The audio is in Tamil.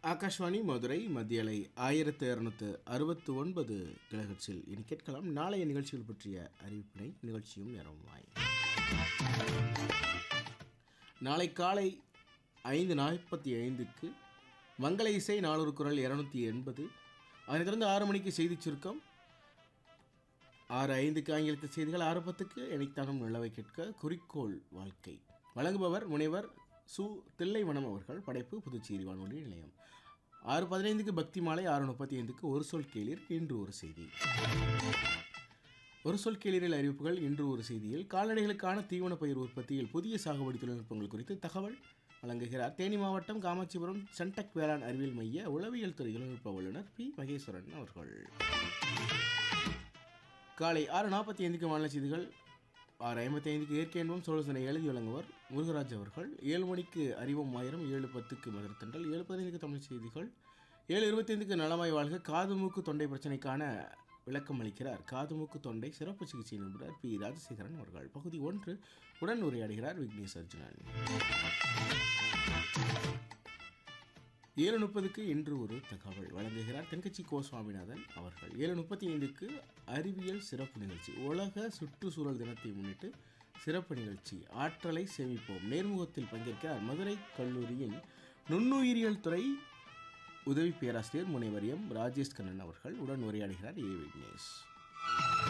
ஆகாஷ்வாணி மதுரை மத்தியலை ஆயிரத்து இரநூத்து அறுபத்து ஒன்பது கிழகச்சில் இனி கேட்கலாம் நாளைய நிகழ்ச்சிகள் பற்றிய அறிவிப்பினை நிகழ்ச்சியும் நேரமாய் நாளை காலை ஐந்து நாற்பத்தி ஐந்துக்கு மங்கள இசை நானூறு குரல் இரநூத்தி எண்பது அதனைத் தொடர்ந்து ஆறு மணிக்கு செய்திச் சுருக்கம் ஆறு ஐந்துக்கு ஆங்கிலத்து செய்திகள் ஆறு பத்துக்கு இணைத்தானும் நிலவை கேட்க குறிக்கோள் வாழ்க்கை வழங்குபவர் முனைவர் சு தில்லைவனம் அவர்கள் படைப்பு புதுச்சேரி வானொலி நிலையம் ஆறு பதினைந்துக்கு பக்தி மாலை ஆறு முப்பத்தி ஐந்துக்கு ஒரு சொல் கேளீர் இன்று ஒரு செய்தி ஒரு சொல் கேளீரில் அறிவிப்புகள் இன்று ஒரு செய்தியில் கால்நடைகளுக்கான தீவன பயிர் உற்பத்தியில் புதிய சாகுபடி தொழில்நுட்பங்கள் குறித்து தகவல் வழங்குகிறார் தேனி மாவட்டம் காமாட்சிபுரம் சென்டெக் வேளாண் அறிவியல் மைய உளவியல் துறை தொழில்நுட்ப வல்லுநர் பி மகேஸ்வரன் அவர்கள் காலை ஆறு நாற்பத்தி ஐந்துக்கு மாநில செய்திகள் ஆறு ஐம்பத்தி ஐந்துக்கு இயற்கை என்பம் சோழசனை எழுதி வழங்குவர் முருகராஜ் அவர்கள் ஏழு மணிக்கு அறிவோம் ஆயிரம் ஏழு பத்துக்கு மதுரத்தண்டல் ஏழு பதினைந்துக்கு தமிழ் செய்திகள் ஏழு இருபத்தைந்துக்கு நலமாய் வாழ்க காது மூக்கு தொண்டை பிரச்சனைக்கான விளக்கம் அளிக்கிறார் காது மூக்கு தொண்டை சிறப்பு சிகிச்சை நிபுணர் பி ராஜசேகரன் அவர்கள் பகுதி ஒன்று உடன் உரையாடுகிறார் விக்னேஷ் அர்ஜுனன் ஏழு முப்பதுக்கு இன்று ஒரு தகவல் வழங்குகிறார் தென்கட்சி கோ சுவாமிநாதன் அவர்கள் ஏழு முப்பத்தி ஐந்துக்கு அறிவியல் சிறப்பு நிகழ்ச்சி உலக சுற்றுச்சூழல் தினத்தை முன்னிட்டு சிறப்பு நிகழ்ச்சி ஆற்றலை சேமிப்போம் நேர்முகத்தில் பங்கேற்கிறார் மதுரை கல்லூரியின் நுண்ணுயிரியல் துறை உதவி பேராசிரியர் முனைவர் எம் ராஜேஷ் கண்ணன் அவர்கள் உடன் உரையாடுகிறார் ஏ விக்னேஷ்